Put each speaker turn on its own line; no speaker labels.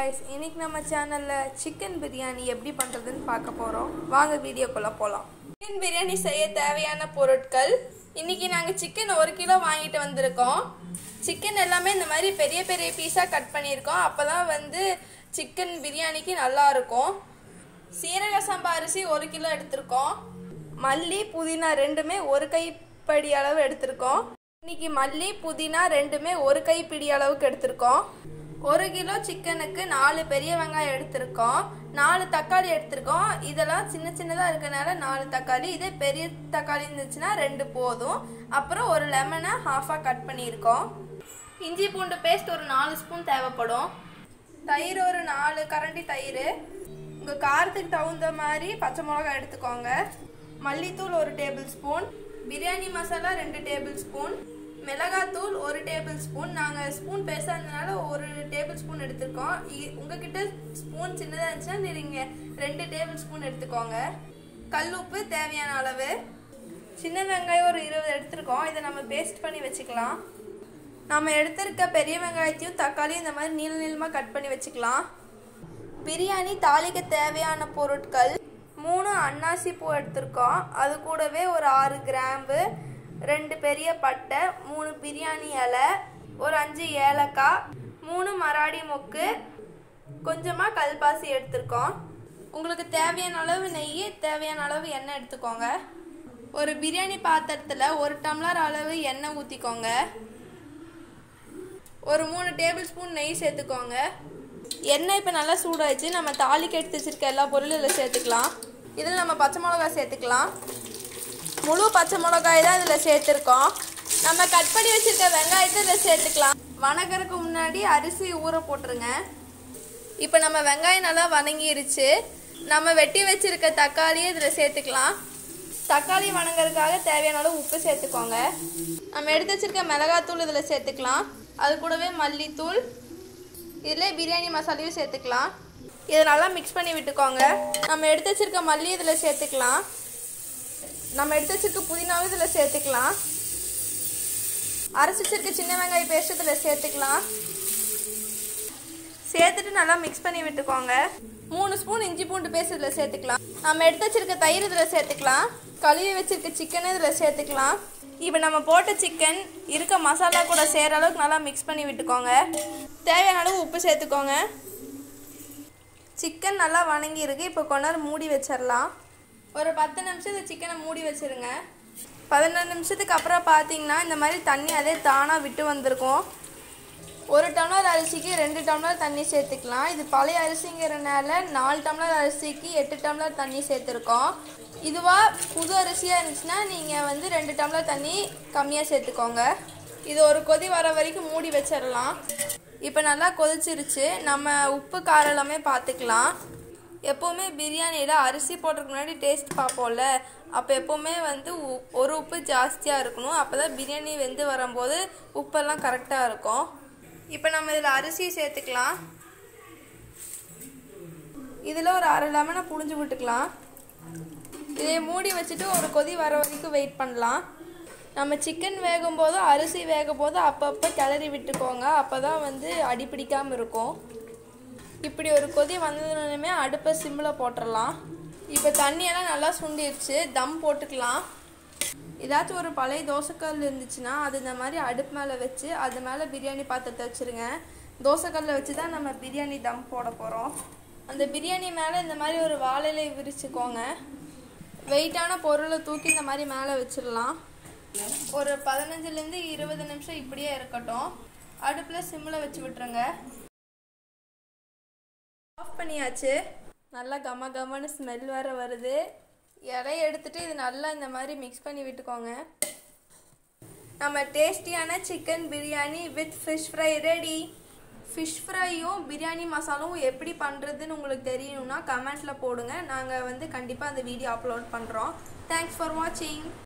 guys இன்னைக்கு நம்ம சேனலில் சிக்கன் பிரியாணி எப்படி பண்ணுறதுன்னு பார்க்க போகிறோம் வாங்க வீடியோக்குள்ளே போகலாம் சிக்கன் பிரியாணி செய்ய தேவையான பொருட்கள் இன்னைக்கு நாங்கள் சிக்கன் ஒரு கிலோ வாங்கிட்டு வந்திருக்கோம் சிக்கன் எல்லாமே இந்த மாதிரி பெரிய பெரிய பீஸாக கட் பண்ணியிருக்கோம் அப்போ தான் வந்து சிக்கன் பிரியாணிக்கு நல்லா இருக்கும் சீரக சம்பா அரிசி ஒரு கிலோ எடுத்திருக்கோம் மல்லி புதினா ரெண்டுமே ஒரு கைப்படி அளவு எடுத்திருக்கோம் இன்னைக்கு மல்லி புதினா ரெண்டுமே ஒரு கைப்பிடி அளவுக்கு எடுத்திருக்கோம் ஒரு கிலோ சிக்கனுக்கு நாலு பெரிய வெங்காயம் எடுத்திருக்கோம் நாலு தக்காளி எடுத்திருக்கோம் இதெல்லாம் சின்ன சின்னதாக இருக்கனால நாலு தக்காளி இதே பெரிய தக்காளி இருந்துச்சுன்னா ரெண்டு போதும் அப்புறம் ஒரு லெமனை ஹாஃபாக கட் பண்ணியிருக்கோம் இஞ்சி பூண்டு பேஸ்ட் ஒரு நாலு ஸ்பூன் தேவைப்படும் தயிர் ஒரு நாலு கரண்டி தயிர் உங்கள் காரத்துக்கு தகுந்த மாதிரி பச்சை மிளகாய் எடுத்துக்கோங்க மல்லித்தூள் ஒரு டேபிள் ஸ்பூன் பிரியாணி மசாலா ரெண்டு டேபிள் ஸ்பூன் மிளகாத்தூள் ஒரு டேபிள் ஸ்பூன் நாங்கள் ஸ்பூன் பெருசாக இருந்தனால ஒரு டேபிள் ஸ்பூன் எடுத்திருக்கோம் இ- உங்ககிட்ட ஸ்பூன் சின்னதாக இருந்துச்சுன்னா நீங்கள் ரெண்டு டேபிள் ஸ்பூன் எடுத்துக்கோங்க கல் உப்பு தேவையான அளவு சின்ன வெங்காயம் ஒரு இருபது எடுத்திருக்கோம் இதை நம்ம பேஸ்ட் பண்ணி வச்சுக்கலாம் நம்ம எடுத்திருக்க பெரிய வெங்காயத்தையும் தக்காளியும் இந்த மாதிரி நீள நீளமாக கட் பண்ணி வச்சுக்கலாம் பிரியாணி தாளிக்க தேவையான பொருட்கள் மூணு அன்னாசி பூ எடுத்திருக்கோம் அது கூடவே ஒரு ஆறு கிராம்பு ரெண்டு பெரிய பட்டை மூணு பிரியாணி இலை ஒரு அஞ்சு ஏலக்காய் மூணு மராடி மொக்கு கொஞ்சமாக கல்பாசி எடுத்திருக்கோம் உங்களுக்கு தேவையான அளவு நெய் தேவையான அளவு எண்ணெய் எடுத்துக்கோங்க ஒரு பிரியாணி பாத்திரத்தில் ஒரு டம்ளர் அளவு எண்ணெய் ஊற்றிக்கோங்க ஒரு மூணு டேபிள் ஸ்பூன் நெய் சேர்த்துக்கோங்க எண்ணெய் இப்போ நல்லா சூடாயிடுச்சு நம்ம தாளிக்கு எடுத்து வச்சிருக்க எல்லா பொருளும் இதில் சேர்த்துக்கலாம் இதில் நம்ம பச்சை மிளகாய் சேர்த்துக்கலாம் முழு பச்சை மிளகாய் தான் இதில் சேர்த்துருக்கோம் நம்ம கட் பண்ணி வச்சிருக்க வெங்காயத்தை இதில் சேர்த்துக்கலாம் வணக்கறதுக்கு முன்னாடி அரிசி ஊற போட்டுருங்க இப்போ நம்ம வெங்காயம் நல்லா வணங்கிருச்சு நம்ம வெட்டி வச்சிருக்க தக்காளியை இதில் சேர்த்துக்கலாம் தக்காளி வணங்குறதுக்காக தேவையான அளவு உப்பு சேர்த்துக்கோங்க நம்ம எடுத்து வச்சிருக்க மிளகாத்தூள் இதில் சேர்த்துக்கலாம் அது கூடவே மல்லித்தூள் இதில் பிரியாணி மசாலையும் சேர்த்துக்கலாம் இதை நல்லா மிக்ஸ் பண்ணி விட்டுக்கோங்க நம்ம எடுத்து வச்சிருக்க மல்லி இதில் சேர்த்துக்கலாம் நம்ம எடுத்து வச்சிருக்க புதினாவும் இதில் சேர்த்துக்கலாம் அரைச்சி வச்சிருக்க சின்ன வெங்காய பேஸ்ட் இதில் சேர்த்துக்கலாம் சேர்த்துட்டு நல்லா மிக்ஸ் பண்ணி விட்டுக்கோங்க மூணு ஸ்பூன் இஞ்சி பூண்டு பேஸ்ட் இதில் சேர்த்துக்கலாம் நம்ம எடுத்து வச்சிருக்க தயிர் இதில் சேர்த்துக்கலாம் கழுவி வச்சிருக்க சிக்கனை இதில் சேர்த்துக்கலாம் இப்போ நம்ம போட்ட சிக்கன் இருக்க மசாலா கூட சேர அளவுக்கு நல்லா மிக்ஸ் பண்ணி விட்டுக்கோங்க தேவையான அளவு உப்பு சேர்த்துக்கோங்க சிக்கன் நல்லா வணங்கி இருக்கு இப்போ கொஞ்ச நேரம் மூடி வச்சிடலாம் ஒரு பத்து நிமிஷம் இந்த சிக்கனை மூடி வச்சிருங்க பதினஞ்சு நிமிஷத்துக்கு அப்புறம் பார்த்தீங்கன்னா இந்த மாதிரி தண்ணி அதே தானாக விட்டு வந்திருக்கும் ஒரு டம்ளர் அரிசிக்கு ரெண்டு டம்ளர் தண்ணி சேர்த்துக்கலாம் இது பழைய அரிசிங்கிறனால நாலு டம்ளர் அரிசிக்கு எட்டு டம்ளர் தண்ணி சேர்த்துருக்கோம் இதுவாக புது அரிசியாக இருந்துச்சுன்னா நீங்கள் வந்து ரெண்டு டம்ளர் தண்ணி கம்மியாக சேர்த்துக்கோங்க இது ஒரு கொதி வர வரைக்கும் மூடி வச்சிடலாம் இப்போ நல்லா கொதிச்சிருச்சு நம்ம உப்பு காரம் எல்லாமே பார்த்துக்கலாம் எப்போவுமே பிரியாணியில் அரிசி போடுறதுக்கு முன்னாடி டேஸ்ட் பார்ப்போம்ல அப்போ எப்போவுமே வந்து உ- ஒரு உப்பு ஜாஸ்தியாக இருக்கணும் அப்போ தான் பிரியாணி வெந்து வரும்போது உப்பெல்லாம் கரெக்டாக இருக்கும் இப்போ நம்ம இதில் அரிசி சேர்த்துக்கலாம் இதில் ஒரு அரை லெமனை புழிஞ்சு விட்டுக்கலாம் இதை மூடி வச்சுட்டு ஒரு கொதி வர வரைக்கும் வெயிட் பண்ணலாம் நம்ம சிக்கன் வேகும் போதும் அரிசி வேகும் போதும் அப்பப்போ கிளறி விட்டுக்கோங்க அப்போ தான் வந்து அடி பிடிக்காமல் இருக்கும் இப்படி ஒரு கொதி வந்ததுமே அடுப்பை சிம்மில் போட்டுடலாம் இப்போ தண்ணியெல்லாம் நல்லா சுண்டிருச்சு தம் போட்டுக்கலாம் ஏதாச்சும் ஒரு பழைய தோசைக்கல் இருந்துச்சுன்னா அது இந்த மாதிரி அடுப்பு மேலே வச்சு அது மேலே பிரியாணி பாத்திரத்தை வச்சுருங்க தோசைக்கல்ல வச்சு தான் நம்ம பிரியாணி தம் போட போகிறோம் அந்த பிரியாணி மேலே இந்த மாதிரி ஒரு வாழையிலை விரிச்சுக்கோங்க வெயிட்டான பொருளை தூக்கி இந்த மாதிரி மேலே வச்சிடலாம் ஒரு பதினஞ்சுலேருந்து இருபது நிமிஷம் இப்படியே இருக்கட்டும் அடுப்பில் சிம்மில் வச்சு விட்டுருங்க ஆஃப் பண்ணியாச்சு நல்லா கம கமன்னு ஸ்மெல் வேற வருது இலைய எடுத்துட்டு இது நல்லா இந்த மாதிரி மிக்ஸ் பண்ணி விட்டுக்கோங்க நம்ம டேஸ்டியான chicken biryani with fish fry ready fish ஃப்ரையும் பிரியாணி மசாலாவும் எப்படி பண்ணுறதுன்னு உங்களுக்கு தெரியணும்னா கமெண்ட்டில் போடுங்க நாங்கள் வந்து கண்டிப்பாக அந்த வீடியோ அப்லோட் பண்ணுறோம் தேங்க்ஸ் ஃபார் வாட்சிங்